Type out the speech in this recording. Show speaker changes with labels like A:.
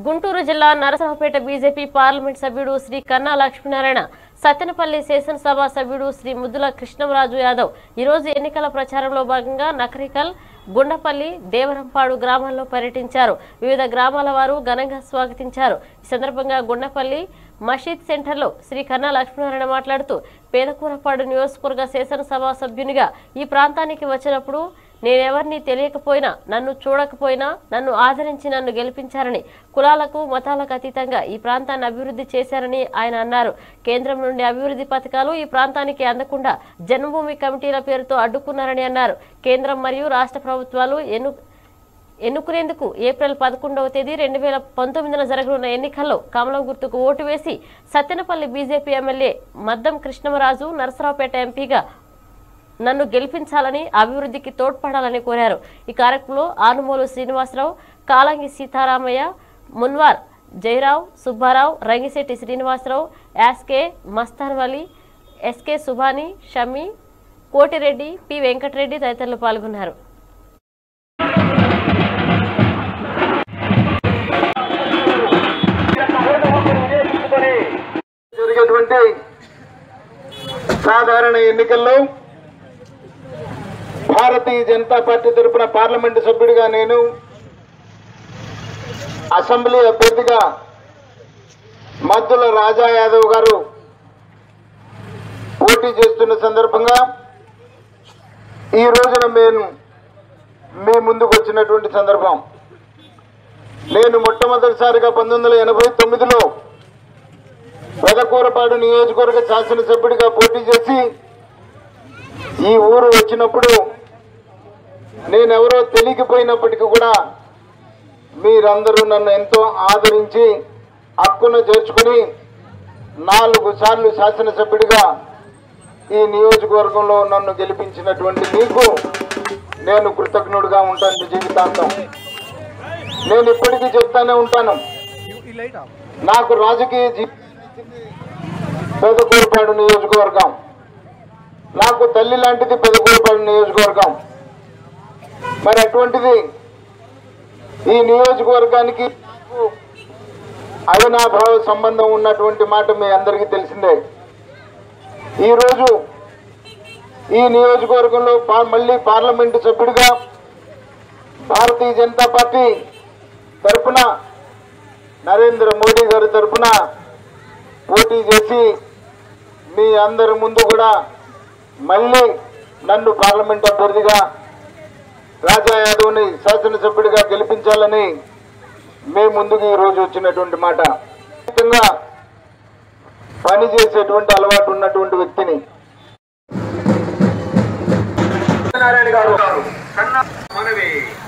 A: గుంటూరు జిల్లా Narasaraopet BJP parliament సభ్యుడు శ్రీ కన్నా లక్ష్మీనారాయణ సత్తెనపల్లి శాసనసభ సభ్యుడు శ్రీ ముద్దుల కృష్ణరాజు యాదవ్ ఈరోజు ఎన్నికల ప్రచారంలో భాగంగా నకరికల్ గుండపల్లి దేవరంపాడు గ్రామాల్లో పర్యటించారు వివిధ గ్రామాల వారు ఘనంగా స్వాగతించారు ఈ సందర్భంగా గుండపల్లి మషీద్ సెంటర్లో శ్రీ కన్నా లక్ష్మీనారాయణ మాట్లాడుతూ పేదకూరపాడు నియోజకవర్గ శాసనసభ సభ్యునిగా ఈ ప్రాంతానికి వచ్చినప్పుడు నేనెవరిని తెలియకపోయినా నన్ను చూడకపోయినా నన్ను ఆదరించి నన్ను గెలిపించారని కులాలకు మతాలకు అతీతంగా ఈ ప్రాంతాన్ని అభివృద్ధి చేశారని ఆయన అన్నారు కేంద్రం నుండి అభివృద్ధి పథకాలు ఈ ప్రాంతానికి అందకుండా జన్మభూమి కమిటీల పేరుతో అడ్డుకున్నారని అన్నారు కేంద్రం మరియు రాష్ట్ర ప్రభుత్వాలు ఎన్ను ఎన్నుకునేందుకు ఏప్రిల్ పదకొండవ తేదీ రెండు వేల పంతొమ్మిదిన జరగనున్న ఎన్నికల్లో కమలం గుర్తుకు ఓటు వేసి సత్తెనపల్లి బీజేపీ ఎమ్మెల్యే మద్దం కృష్ణమరాజు నరసరావుపేట ఎంపీగా నన్ను గెలిపించాలని అభివృద్ధికి తోడ్పడాలని కోరారు ఈ కార్యక్రమంలో Anumulu Srinivasarao Kalangi Sitaramayya Munwar Jayarao Subbarao Rangisetti Srinivasarao SK Mastanvali SK Subhani Shami Kotireddy P Venkatareddy తదితరులు పాల్గొన్నారు
B: జరిగేటువంటి సాధారణ ఎన్నికల్లో భారతీయ జనతా పార్టీ తరపున పార్లమెంటు సభ్యుడిగా నేను అసెంబ్లీ అభ్యర్థిగా మద్దుల రాజా యాదవ్ గారు పోటీ చేస్తున్న సందర్భంగా ఈ రోజున నేను మీ ముందుకు వచ్చినటువంటి సందర్భం నేను మొట్టమొదటిసారిగా పంతొమ్మిది వందల ఎనభై తొమ్మిదిలో పెదకూరపాడు నియోజకవర్గ శాసనసభ్యుడిగా పోటీ చేసి ఈ ఊరు వచ్చినప్పుడు నేనెవరో తెలియకపోయినప్పటికీ కూడా మీరందరూ నన్ను ఎంతో ఆదరించి హక్కున చేర్చుకుని నాలుగు సార్లు శాసనసభ్యుడిగా ఈ నియోజకవర్గంలో నన్ను గెలిపించినటువంటి మీకు నేను కృతజ్ఞుడిగా ఉంటాను జీవితాంతం నేను ఇప్పటికీ చెప్తానే ఉంటాను నాకు రాజకీయ జీ పెదకూరుపాడు నియోజకవర్గం నాకు తల్లి లాంటిది పెదకూరుపాడు నియోజకవర్గం మరి అటువంటిది ఈ నియోజకవర్గానికి నాకు అవినాభావ సంబంధం ఉన్నటువంటి మాట మీ అందరికీ తెలిసిందే ఈరోజు ఈ నియోజకవర్గంలో పా- మళ్ళీ పార్లమెంటు సభ్యుడిగా భారతీయ జనతా పార్టీ తరపున నరేంద్ర మోడీ గారి తరపున పోటీ చేసి మీ అందరి ముందు కూడా మళ్ళీ నన్ను పార్లమెంట్ అభ్యర్థిగా రాజా యాదవ్ని శాసనసభ్యుడిగా గెలిపించాలని మీ ముందుకు ఈరోజు వచ్చినటువంటి మాట ఖచ్చితంగా పని చేసేటువంటి అలవాటు ఉన్నటువంటి వ్యక్తిని
C: నారాయణ గారు కన్నా మనవి